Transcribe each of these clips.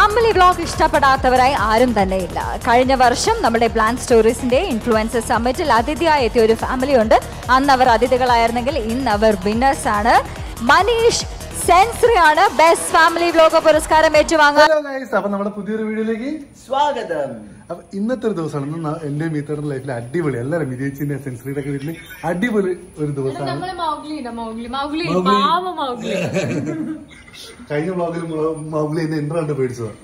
Family vlog ഇഷ്ടപ്പെടാത്തവരായി ആരും തന്നെ ഇല്ല കഴിഞ്ഞ വർഷം നമ്മുടെ പ്ലാൻ സ്റ്റോറീസിന്റെ ഇൻഫ്ലുവൻസർ സമ്മിറ്റിൽ അതിഥിയായി എത്തിയ ഒരു ഫാമിലി ഉണ്ട് അന്ന് അവർ അതിഥികളായിരുന്നെങ്കിൽ ഇന്ന് അവർ വിന്നേഴ്സ് ആണ് മനീഷ് സെൻസറി ആണ് ബെസ്റ്റ് ഫാമിലി വ്ലോഗ് പുരസ്കാരം ഏറ്റുവാങ്ങാൻ ഹലോ ഗൈസ് അപ്പൊ നമ്മുടെ പുതിയൊരു വീഡിയോയിലേക്ക് സ്വാഗതം അപ്പൊ ഇന്നത്തെ ഒരു ദിവസമാണ് ഇന്ന് ന- എന്റെ മീത്തയുടെ ലൈഫിൽ അടിപൊളി എല്ലാവരും വിജയിച്ചിന്റെ സെൻസറിയുടെ ഒക്കെ വീട്ടില് അടിപൊളി ഒരു ദിവസമാണ് നമ്മള് മൗഗ്ലി ഉണ്ടോ മൗഗ്ലി മൗഗ്ലി മൗഗ്ലി. പാവ മൗഗ്ലി കഴിഞ്ഞ വ്ളോഗിൽ മൗഗ്ലി എന്നെ എന്റെ കണ്ട് പേടിച്ചതാ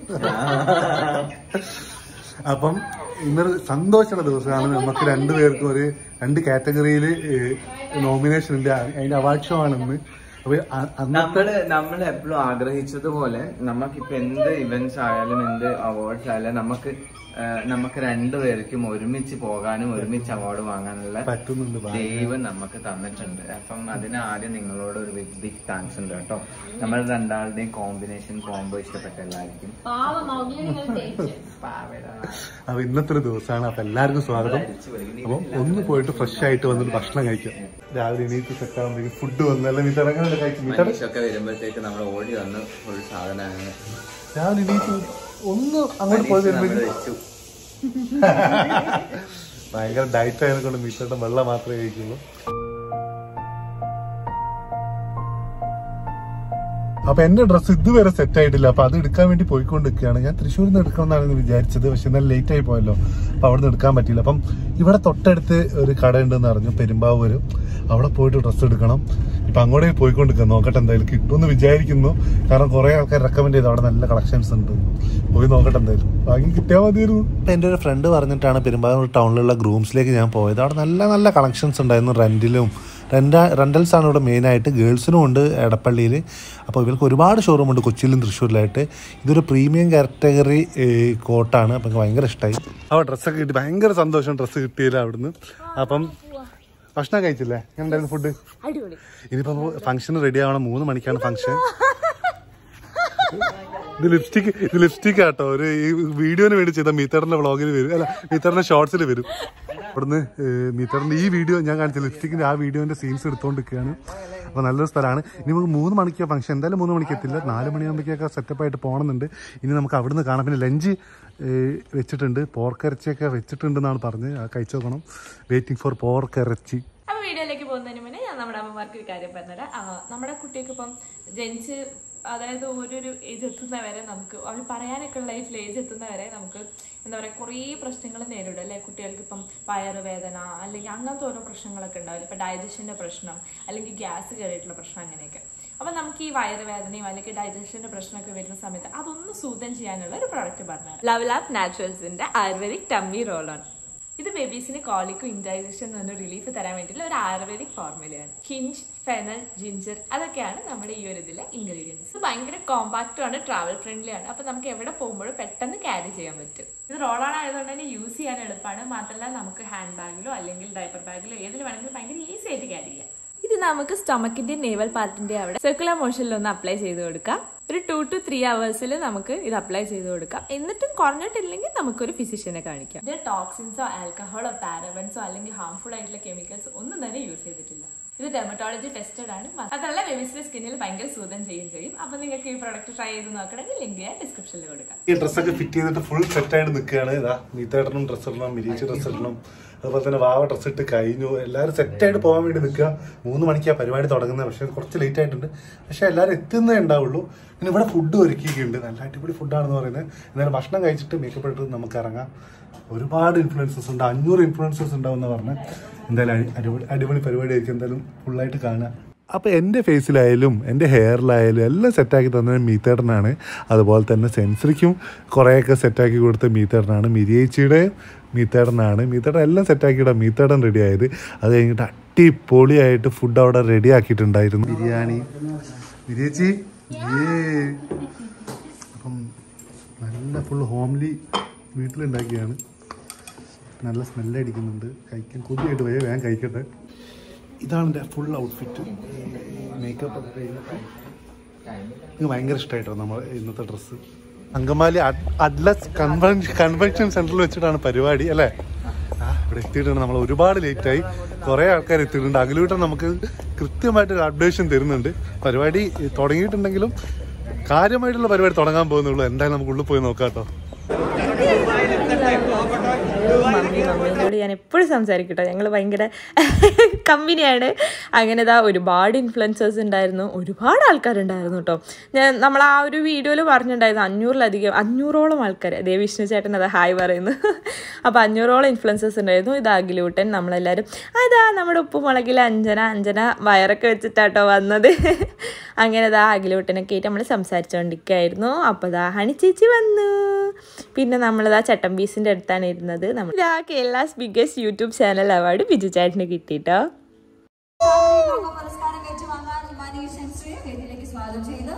അപ്പം ഇന്നൊരു സന്തോഷമുള്ള ദിവസമാണ് നമുക്ക് രണ്ടുപേർക്കും ഒരു രണ്ട് കാറ്റഗറിയിൽ നോമിനേഷൻ ഉണ്ട് അതിന്റെ അവാർഡ് ഷോ ആണ് ഇന്ന് അപ്പൊ അ- അന്നത്തെ നമ്മള് നമ്മൾ എപ്പോഴും ആഗ്രഹിച്ചതുപോലെ നമുക്കിപ്പോ എന്ത് ഇവന്റ്സ് ആയാലും എന്ത് അവാർഡ്സ് ആയാലും നമുക്ക് ആ, നമുക്ക് രണ്ടുപേർക്കും ഒരുമിച്ച് പോകാനും ഒരുമിച്ച് അവാർഡ് വാങ്ങാനുള്ള പറ്റുന്നുണ്ട് ഭാഗ്യം. ദൈവം നമുക്ക് തന്നിട്ടുണ്ട് അപ്പം അതിന് ആദ്യം നിങ്ങളോട് ഒരു ബിഗ് ബിഗ് താങ്ക്സ് ഉണ്ട് കേട്ടോ നമ്മൾ രണ്ടാളുടെയും കോമ്പിനേഷൻ കോംബോ ഇഷ്ടപ്പെട്ട എല്ലാവർക്കും പാവ മൗഗ്ലി നിങ്ങൾ തേച്ച് പാവടാ. അപ്പൊ ഇന്നത്തെ ഒരു ദിവസമാണ് അപ്പൊ എല്ലാവർക്കും സ്വാഗതം അപ്പൊ ഒന്ന് പോയിട്ട് ഫ്രഷ് ആയിട്ട് വന്നിട്ട് ഭക്ഷണം കഴിക്കാം രാവിലെ എണീറ്റ് സെറ്റ് ആകുമ്പോഴേക്കും ഫുഡ് വന്നല്ല മീറ്റർ എങ്ങനെ കഴിച്ചു മീറ്റർ മനീഷൊക്കെ വരുമ്പോഴത്തേക്ക് നമ്മൾ ഓടി വന്ന് ഫുൾ സാധനമാണ് രാവിലെ എണീറ്റ് ഒന്ന് അങ്ങോട്ട് പോയി നമ്മൾ വരുമ്പോഴേക്കും വെച്ചു ഭയങ്കര ഡയറ്റ് ആയതിനെ കൊണ്ട് മീറ്ററുടെ വെള്ളം മാത്രമേ കഴിക്കുള്ളൂ അപ്പൊ എന്റെ ഡ്രസ്സ് ഇതുവരെ സെറ്റ് ആയിട്ടില്ല അപ്പൊ അത് എടുക്കാൻ വേണ്ടി പോയിക്കൊണ്ടിരിക്കുകയാണ് ഞാൻ തൃശ്ശൂരിൽ നിന്ന് എടുക്കണം എന്നാണ് വിചാരിച്ചത് പക്ഷെ എന്നാൽ ലേറ്റ് ആയി പോയല്ലോ അപ്പൊ അവിടെ നിന്ന് എടുക്കാൻ പറ്റിയില്ല അപ്പം ഇവിടെ തൊട്ടടുത്ത് ഒരു കട ഉണ്ടെന്ന് അറിഞ്ഞു പെരുമ്പാവൂര് അവിടെ പോയിട്ട് ഡ്രസ്സ് എടുക്കണം ഇപ്പൊ അങ്ങോട്ടേ പോയിക്കൊണ്ടിരിക്കുക നോക്കട്ടെ എന്തായാലും കിട്ടുമെന്ന് വിചാരിക്കുന്നു കാരണം കുറെ ആൾക്കാർ റെക്കമെൻഡ് ചെയ്തു അവിടെ നല്ല കളക്ഷൻസ് ഉണ്ട് പോയി നോക്കട്ടെ എന്തായാലും ബാക്കി കിട്ടിയാൽ മതിയായിരുന്നു ഇപ്പൊ എന്റെ ഒരു ഫ്രണ്ട് പറഞ്ഞിട്ടാണ് പെരുമ്പാവൂർ ടൗണിലുള്ള ഗ്രൂംസിലേക്ക് ഞാൻ പോയത് അവിടെ നല്ല നല്ല കളക്ഷൻസ് ഉണ്ടായിരുന്നു റെന്റിലും റെൻ്റ റെൻ്റൽസ് ആണ് ഇവിടെ മെയിനായിട്ട് ഗേൾസിനും ഉണ്ട് എടപ്പള്ളിയിൽ അപ്പോൾ ഇവർക്ക് ഒരുപാട് ഷോറൂം ഉണ്ട് കൊച്ചിയിലും തൃശ്ശൂരിലായിട്ട് ഇതൊരു പ്രീമിയം കാറ്റഗറി കോട്ടാണ് അപ്പം എനിക്ക് ഭയങ്കര ഇഷ്ടമായി അപ്പോൾ ഡ്രസ്സൊക്കെ കിട്ടി ഭയങ്കര സന്തോഷം ഡ്രസ്സ് കിട്ടിയില്ല അവിടുന്ന് അപ്പം ഭക്ഷണം കഴിച്ചില്ലേ എങ്ങനെയുണ്ടായിരുന്നു ഫുഡ് ഇനിയിപ്പോൾ ഫംഗ്ഷൻ റെഡി ആവണം മൂന്ന് മണിക്കാണ് ഫംഗ്ഷൻ ഇത് ലിപ്സ്റ്റിക് ഇത് ലിപ്സ്റ്റിക് ആട്ടോ ഒരു ഈ വീഡിയോന് വേണ്ടി ചെയ്ത മീത്തറിന്റെ വ്ളോഗിൽ വരും അല്ല മീത്തറിന്റെ ഷോർട്സിൽ വരും അവിടുന്ന് മീത്തറിന്റെ ഈ വീഡിയോ ഞാൻ കാണിച്ച ലിപ്സ്റ്റിക്കിന്റെ ആ വീഡിയോന്റെ സീൻസ് എടുത്തുകൊണ്ടിരിക്കുകയാണ് അപ്പോൾ നല്ലൊരു സ്ഥലമാണ് ഇനി നമുക്ക് മൂന്ന് മണിക്കാ ഫംഗ്ഷൻ എന്തായാലും മൂന്ന് മണിക്ക് എത്തില്ല നാല് മണിയാകുമ്പോഴേക്കൊക്കെ സെറ്റപ്പ് ആയിട്ട് പോകണമെന്നുണ്ട് ഇനി നമുക്ക് അവിടുന്ന് കാണാം പിന്നെ ലഞ്ച് വെച്ചിട്ടുണ്ട് പോർക്കിറച്ചിയൊക്കെ വെച്ചിട്ടുണ്ടെന്നാണ് പറഞ്ഞ് അത് കഴിച്ചു നോക്കണം വെയിറ്റിംഗ് ഫോർ പോർക്കിറച്ചി അപ്പൊ വീഡിയോയിലേക്ക് പോകുന്നതിന് മുന്നേ ഞാൻ നമ്മുടെ അമ്മമാർക്ക് ഒരു കാര്യം പറഞ്ഞുതരാം ആ, നമ്മുടെ കുട്ടിക്ക് ഇപ്പം ജനിച്ച് അതായത് ഓരോരു ഏജ് എത്തുന്നവരെ നമുക്ക് അവർ പറയാനൊക്കെ ഉള്ള ലൈഫിൽ ഏജ് എത്തുന്നവരെ നമുക്ക് എന്താ പറയുക കുറേ പ്രശ്നങ്ങൾ നേരിടും അല്ലെ കുട്ടികൾക്ക് ഇപ്പം വയറുവേദന അല്ലെങ്കിൽ അങ്ങനത്തെ ഓരോ പ്രശ്നങ്ങളൊക്കെ ഉണ്ടാവില്ല ഇപ്പം ഡൈജഷൻ്റെ പ്രശ്നം അല്ലെങ്കിൽ ഗ്യാസ് കയറിയിട്ടുള്ള പ്രശ്നം അങ്ങനെയൊക്കെ അപ്പം നമുക്ക് ഈ വയറുവേദനയും അല്ലെങ്കിൽ ഡൈജഷൻ്റെ പ്രശ്നമൊക്കെ വരുന്ന സമയത്ത് അതൊന്ന് സൂതം ചെയ്യാനുള്ള ഒരു പ്രോഡക്റ്റ് പറഞ്ഞു ലവ് ലാബ് നാച്ചുറൽസിന്റെ ആയുർവേദിക് ടമ്മി റോൾ ഓൺ ഇത് ബേബീസിന് കോളിക്കും ഇൻഡൈജഷൻ നിന്ന് റിലീഫ് തരാൻ വേണ്ടിയിട്ടുള്ള ഒരു ആയുർവേദിക് ഫോർമുലയാണ് ഹിഞ്ച് ഫെനൽ ജിഞ്ചർ അതൊക്കെയാണ് നമ്മുടെ ഈ ഒരു ഇതിലെ ഇൻഗ്രീഡിയൻസ് ഇത് ഭയങ്കര കോമ്പാക്റ്റും ആണ് ട്രാവൽ ഫ്രണ്ട്ലി ആണ് അപ്പൊ നമുക്ക് എവിടെ പോകുമ്പോഴും പെട്ടെന്ന് ക്യാരി ചെയ്യാൻ പറ്റും ഇത് റോൾ ഓൺ ആയതുകൊണ്ട് തന്നെ യൂസ് ചെയ്യാൻ എളുപ്പമാണ് മാത്രമല്ല നമുക്ക് ഹാൻഡ് ബാഗിലോ അല്ലെങ്കിൽ ഡൈപ്പർ ബാഗിലോ ഏതിൽ വേണമെങ്കിലും ഭയങ്കര ഈസി ആയിട്ട് ക്യാരി ചെയ്യാം ഇത് നമുക്ക് സ്റ്റൊമക്കിന്റെ നേവൽ പാർട്ടിന്റെ അവിടെ സർക്കുലർ മോഷനിൽ ഒന്ന് അപ്ലൈ ചെയ്ത് കൊടുക്കാം ഒരു ടു ടു ത്രീ അവേഴ്സിൽ നമുക്ക് ഇത് അപ്ലൈ ചെയ്ത് കൊടുക്കാം എന്നിട്ടും കുറഞ്ഞിട്ടില്ലെങ്കിൽ നമുക്കൊരു ഫിസിഷ്യനെ കാണിക്കാം ഇത് ടോക്സിൻസോ ആൽക്കഹോളോ പാരബൻസോ അല്ലെങ്കിൽ ഹാർംഫുൾ ആയിട്ടുള്ള കെമിക്കൽസ് ഒന്നും തന്നെ യൂസ് ചെയ്തിട്ടില്ല ഇത് ഡെമറ്റോളജി ടെസ്റ്റഡ് ആണ് അതല്ല ബേബീസിന്റെ സ്കിന്നിൽ ഭയങ്കര സൂതം ചെയ്യും ചെയ്യും അപ്പൊ നിങ്ങൾക്ക് ഈ പ്രോഡക്റ്റ് ട്രൈ ചെയ്ത് നോക്കണമെങ്കിൽ ലിങ്ക് ഞാൻ ഡിസ്ക്രിപ്ഷനിൽ കൊടുക്കാം ഈ ഡ്രസ്സൊക്കെ ഫിറ്റ് ചെയ്തിട്ട് ഫുൾ സെറ്റ് ആയിട്ട് നിൽക്കുകയാണ് ഇതാ നീത്തേട്ടനും ഡ്രസ്സ് ഇടണം മിരീച്ച് ഡ്രസ്സ് ഇടണം അതുപോലെ തന്നെ വാവ ഡ്രസ്സ് ഇട്ട് കഴിഞ്ഞു എല്ലാവരും സെറ്റ് ആയിട്ട് പോകാൻ വേണ്ടി നിൽക്കുക മൂന്ന് മണിക്കാ പരിപാടി തുടങ്ങുന്നത് പക്ഷെ കുറച്ച് ലേറ്റ് ആയിട്ടുണ്ട് പക്ഷെ എല്ലാവരും എത്തുന്നേ ഉണ്ടാവുള്ളൂ പിന്നെ ഇവിടെ ഫുഡ് ഒരുക്കിയിട്ടുണ്ട് നല്ല അടിപൊളി ഫുഡാണെന്ന് പറയുന്നത് എന്നാലും ഭക്ഷണം കഴിച്ചിട്ട് മേക്കപ്പ് ഇട്ട് നമുക്ക് ഇറങ്ങാം ഒരുപാട് ഇൻഫ്ലുവൻസസ് ഉണ്ട് അഞ്ഞൂറ് ഇൻഫ്ലുവൻസസ് ഉണ്ടാവും എന്ന് പറഞ്ഞ് എന്തായാലും അടി- അടിപൊളി അടിപൊളി പരിപാടി ആയിരിക്കും എന്തായാലും ഫുള്ളായിട്ട് കാണുക അപ്പോൾ എൻ്റെ ഫേസിലായാലും എൻ്റെ ഹെയറിലായാലും എല്ലാം സെറ്റാക്കി തന്നത് മീത്തേട്ടനാണ് അതുപോലെ തന്നെ സെൻസറിക്കും കുറേയൊക്കെ സെറ്റാക്കി കൊടുത്ത മീത്തേട്ടനാണ് മിരിയേച്ചിയുടെ മീത്തേട്ടനാണ് മീത്തേട്ടൻ എല്ലാം സെറ്റാക്കിയിട മീത്തേട്ടൻ റെഡി ആയത് അത് കഴിഞ്ഞിട്ട് അടിപൊളിയായിട്ട് ഫുഡ് അവിടെ റെഡി ആക്കിയിട്ടുണ്ടായിരുന്നു ബിരിയാണി മിരിയേച്ചി ഏ അപ്പം നല്ല ഫുൾ ഹോംലി വീട്ടിലുണ്ടാക്കിയാണ് നല്ല സ്മെല്ല് അടിക്കുന്നുണ്ട് കഴിക്കാൻ കൊതിയായിട്ട് വയ്യ വേഗം കഴിക്കട്ടെ ഇതാണ് എൻ്റെ ഫുൾ ഔട്ട്ഫിറ്റ് മേക്കപ്പ് ഒക്കെ കഴിഞ്ഞിട്ട് എനിക്ക് ഭയങ്കര ഇഷ്ടമായിട്ടോ നമ്മൾ ഇന്നത്തെ dress Angamaly Adlux convention convention സെന്ററിൽ വെച്ചിട്ടാണ് പരിപാടി അല്ലേ ആ ഇവിടെ എത്തിയിട്ടുണ്ട് നമ്മൾ ഒരുപാട് ലേറ്റായി കുറേ ആൾക്കാർ എത്തിയിട്ടുണ്ട് അഖിലൂട്ടൻ നമുക്ക് കൃത്യമായിട്ട് ഒരു അപ്ഡേഷൻ തരുന്നുണ്ട് പരിപാടി തുടങ്ങിയിട്ടുണ്ടെങ്കിലും കാര്യമായിട്ടുള്ള പരിപാടി തുടങ്ങാൻ പോകുന്നുള്ളൂ എന്തായാലും നമുക്ക് ഉള്ളിൽ പോയി നോക്കാം കേട്ടോ മമ്മി മമ്മീനോട് ഞാൻ എപ്പോഴും സംസാരിക്കും കേട്ടോ ഞങ്ങൾ ഭയങ്കര കമ്പനിയാണ് അങ്ങനെ ഇതാ ഒരുപാട് ഇൻഫ്ലുവൻസേഴ്സ് ഉണ്ടായിരുന്നു ഒരുപാട് ആൾക്കാരുണ്ടായിരുന്നു കേട്ടോ ഞാൻ നമ്മൾ ആ ഒരു വീഡിയോയിൽ പറഞ്ഞിട്ടുണ്ടായിരുന്നു അഞ്ഞൂറിലധികം അഞ്ഞൂറോളം ആൾക്കാർ അതേ വിഷ്ണു ചേട്ടൻ അതാ ഹായ് പറയുന്നു അപ്പോൾ അഞ്ഞൂറോളം ഇൻഫ്ലുവൻസേഴ്സ് ഉണ്ടായിരുന്നു ഇത് അഖിലൂട്ടൻ നമ്മളെല്ലാവരും അതാ നമ്മുടെ ഉപ്പുമുളകിലെ അഞ്ജന അഞ്ജന വയറൊക്കെ വെച്ചിട്ടാട്ടോ വന്നത് അങ്ങനെ ഇതാ അഖിലൂട്ടനൊക്കെ ആയിട്ട് നമ്മൾ സംസാരിച്ചുകൊണ്ടിരിക്കുകയായിരുന്നു അപ്പോൾ ഇതാ ഹണി ചേച്ചി വന്നു പിന്നെ നമ്മളിതാ ചട്ടമ്പീസിൻ്റെ അടുത്താണ് ഇരുന്നത് നമ്മൾ ഇതാ Kerala's biggest YouTube channel award Biju ചേട്ടന് കിട്ടിയിട്ടോ പുരസ്കാരം ഏറ്റുവാങ്ങാൻ മനീഷ് സെൻസറിയെ വേദിയിലേക്ക് സ്വാഗതം ചെയ്യുന്നു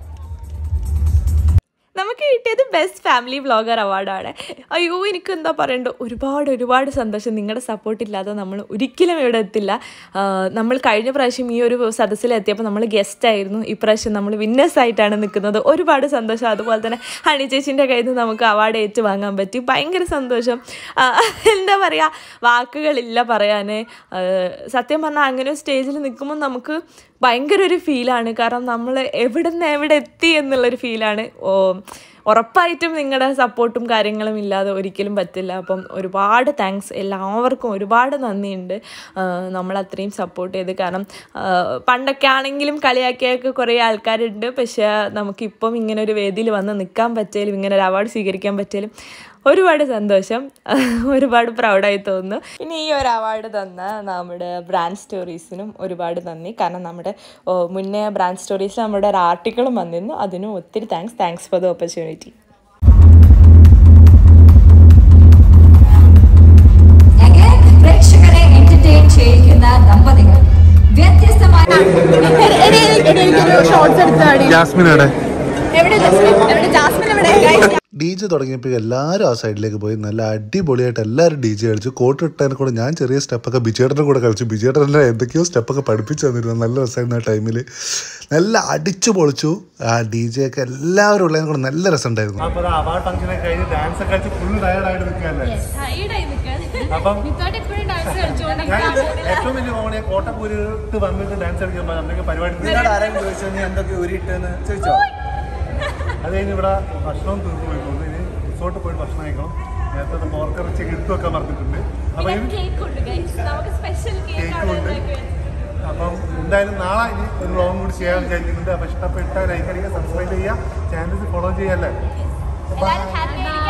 നമുക്ക് കിട്ടിയത് ബെസ്റ്റ് ഫാമിലി വ്ളോഗർ അവാർഡാണ് അയ്യോ എനിക്ക് എന്താ പറയണ്ടോ ഒരുപാട് ഒരുപാട് സന്തോഷം നിങ്ങളുടെ സപ്പോർട്ട് ഇല്ലാതെ നമ്മൾ ഒരിക്കലും ഇവിടെ എത്തില്ല ആ, നമ്മൾ കഴിഞ്ഞ പ്രാവശ്യം ഈ ഒരു സദസ്സിലെത്തിയപ്പോൾ നമ്മൾ ഗസ്റ്റ് ആയിരുന്നു ഇപ്രാവശ്യം നമ്മൾ വിന്നേഴ്സ് ആയിട്ടാണ് നിൽക്കുന്നത് ഒരുപാട് സന്തോഷം അതുപോലെ തന്നെ ഹണി ചേച്ചിൻ്റെ കയ്യിൽ നിന്ന് നമുക്ക് അവാർഡ് ഏറ്റുവാങ്ങാൻ പറ്റി ഭയങ്കര സന്തോഷം ആ, എന്താ പറയുക വാക്കുകളില്ല പറയാൻ ആ, സത്യം പറഞ്ഞാൽ അങ്ങനെ ഒരു സ്റ്റേജിൽ നിൽക്കുമ്പോൾ നമുക്ക് ഭയങ്കര ഒരു ഫീലാണ് കാരണം നമ്മൾ എവിടെ നിന്ന് എവിടെ എത്തി എന്നുള്ളൊരു ഫീലാണ് ഓ ഉറപ്പായിട്ടും നിങ്ങളുടെ സപ്പോർട്ടും കാര്യങ്ങളും ഇല്ലാതെ ഒരിക്കലും പറ്റില്ല അപ്പം ഒരുപാട് താങ്ക്സ് എല്ലാവർക്കും ഒരുപാട് നന്ദിയുണ്ട് ആഹ് നമ്മൾ അത്രയും സപ്പോർട്ട് ചെയ്ത് കാരണം ആഹ് പണ്ടൊക്കെ ആണെങ്കിലും കളിയാക്കിയൊക്കെ കുറേ ആൾക്കാരുണ്ട് പക്ഷേ നമുക്കിപ്പം ഇങ്ങനെ ഒരു വേദിയിൽ വന്ന് നിൽക്കാൻ പറ്റിയാലും ഇങ്ങനെ ഒരു അവാർഡ് സ്വീകരിക്കാൻ പറ്റിയാലും ഒരുപാട് സന്തോഷം ഒരുപാട് പ്രൗഡായി തോന്നുന്നു പിന്നെ ഈ ഒരു അവാർഡ് തന്ന നമ്മുടെ ബ്രാൻഡ് സ്റ്റോറീസിനും ഒരുപാട് നന്ദി കാരണം നമ്മുടെ ഓ, മുന്നേ ബ്രാൻഡ് സ്റ്റോറീസിൽ നമ്മുടെ ഒരു ആർട്ടിക്കിളും വന്നിരുന്നു അതിനും ഒത്തിരി thanks thanks for the opportunity എങ്ങനെ പ്രേക്ഷകരെ എന്റർടൈൻ ചെയ്യിക്കുന്ന ദമ്പതികൾ വ്യത്യസ്തമായ ജാസ്മിനയുടെ എവിടെ എവിടെ ജാസ്മിൻ എവിടെ ഡി ജെ തുടങ്ങിയപ്പോൾ എല്ലാവരും ആ സൈഡിലേക്ക് പോയി നല്ല അടിപൊളിയായിട്ട് എല്ലാവരും ഡി ജെ കളിച്ചു കോട്ട് ഇട്ടതിനെ കൂടെ ഞാൻ ചെറിയ സ്റ്റെപ്പൊക്കെ ബിജേട്ടൻ്റെ കൂടെ കളിച്ചു ബിജേട്ടൻ്റെ എന്തൊക്കെയോ സ്റ്റെപ്പൊക്കെ പഠിപ്പിച്ചു തന്നിരുന്നു നല്ല രസമായിരുന്നു ആ ടൈമിൽ നല്ല അടിച്ചു പൊളിച്ചു ആ ഡി ജെ ഒക്കെ എല്ലാവരും ഉള്ളതിനെ കൂടെ നല്ല രസമുണ്ടായിരുന്നു അപ്പോൾ അവാർഡ് ഫംഗ്ഷനൊക്കെ കഴിഞ്ഞ് ഡാൻസ് ഒക്കെ കളിച്ച് ഫുൾ ടയർഡായിട്ട് നിൽക്കുകയല്ലേ അപ്പം ഞാൻ ഏറ്റവും വലിയ കോമഡി കോട്ടപ്പൂരിട്ട് വന്നിട്ട് ഡാൻസ് കളിക്കുമ്പോൾ എന്തൊക്കെ പരിപാടി നിന്നോട് ആരെങ്കിലും ചോദിച്ചോ നീ എന്തൊക്കെ ഊരിട്ടെന്ന് ചോദിച്ചോ അത് കഴിഞ്ഞ് ഇവിടെ ഭക്ഷണം തീർന്നു പോയി തോന്നുന്നു ഇനി റിസോർട്ട് പോയി ഭക്ഷണം കഴിക്കണം നേരത്തെ പോർക്കിറച്ചി എടുത്തു വെക്കാൻ പറഞ്ഞിട്ടുണ്ട് അപ്പൊ ഇനി കേക്കും ഉണ്ട് അപ്പം എന്തായാലും നാളെ ഇനി ഒരു വ്ളോഗും കൂടി ചെയ്യാൻ വിചാരിക്കുന്നുണ്ട് അപ്പൊ ഇഷ്ടപ്പെട്ട ലൈക്ക് അടിക്കുക സബ്സ്ക്രൈബ് ചെയ്യുക ചാനൽ ഫോളോ ചെയ്യല്ലേ എല്ലാവരും ഹാപ്പി ആയിരിക്കും